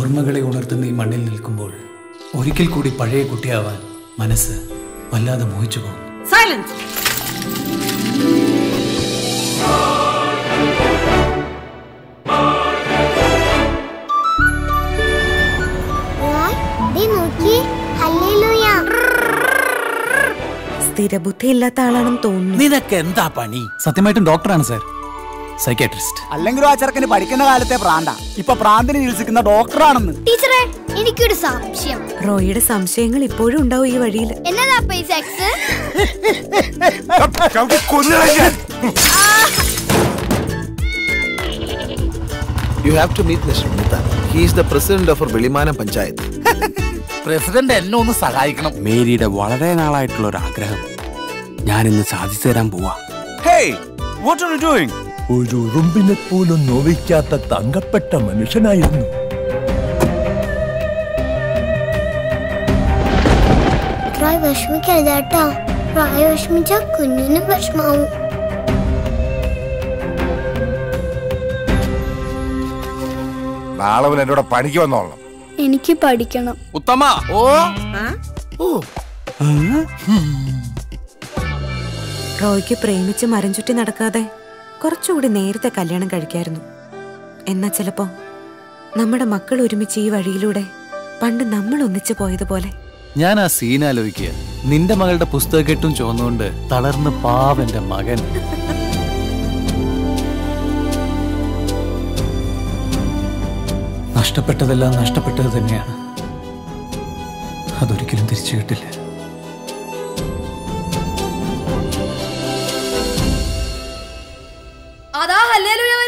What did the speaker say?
ഓർമ്മകളെ ഉണർത്തുന്ന ഈ മണ്ണിൽ നിൽക്കുമ്പോൾ ഒരിക്കൽ കൂടി പഴയ കുട്ടിയാവാൻ മനസ്സ് വല്ലാതെ മോഹിച്ചു പോകും സൈലൻസ് നോക്കി ഹല്ലേലൂയ സ്ഥിരബുദ്ധിയില്ലാത്ത ആളാണെന്ന് തോന്നുന്നു നിനക്ക് എന്താ പണി സത്യമായിട്ടും ഡോക്ടറാണ് സാർ സൈക്കാട്രിസ്റ്റ് അല്ലെങ്കിലും ആ ചെറുക്കന് പഠിക്കുന്ന കാലത്തെ പ്രാന്ത ഇപ്പൊ പ്രാന്തിന് ചികിത്സിക്കുന്ന ഡോക്ടറാണെന്ന് ടീച്ചറെ എനിക്കൊരു സംശയം റോയിയുടെ സംശയങ്ങൾ ഇപ്പോഴും ഉണ്ടാവും ഈ വഴിയിൽ എന്നതാ പൈസ എക്സ് You have to meet Mr. Mehta. He is the president of our Velimanam panchayat president എന്നെ ഒന്ന് സഹായിക്കണം മേരിയുടെ വളരെ നാളായിട്ടുള്ള ഒരു ആഗ്രഹം ഞാൻ ഇന്ന് സാധിച്ചു തരാൻ പോവാ hey what are you doing ഒരു ഉറുമ്പിനെ പോലും നോവിക്കാത്ത തങ്കപ്പെട്ട മനുഷ്യനായിരുന്നു പ്രായ വിഷമിക്കരുത് കേട്ടോ പ്രായ വിഷമിച്ച കുഞ്ഞിന് വിഷമാവും നാളെ മുതൽ എന്നോട് പണിക്ക് വന്നോളണം എനിക്ക് പഠിക്കണം ഉത്തമ ഓ റോയ്ക്ക് പ്രേമിച്ച് മരം ചുറ്റി നടക്കാതെ കുറച്ചുകൂടി നേരത്തെ കല്യാണം കഴിക്കായിരുന്നു എന്നാ ചിലപ്പോ നമ്മുടെ മക്കൾ ഒരുമിച്ച് ഈ വഴിയിലൂടെ പണ്ട് നമ്മൾ ഒന്നിച്ചു പോയതുപോലെ ഞാൻ ആ സീൻ ആലോചിക്കുക നിന്റെ മകളുടെ പുസ്തകക്കെട്ടും ചുവന്നുകൊണ്ട് തളർന്ന് പാവന്റെ മകൻ നഷ്ടപ്പെട്ടതെല്ലാം നഷ്ടപ്പെട്ടത് തന്നെയാണ് അതൊരിക്കലും തിരിച്ചു കിട്ടില്ല അതാ ഹല്ലേലൂയ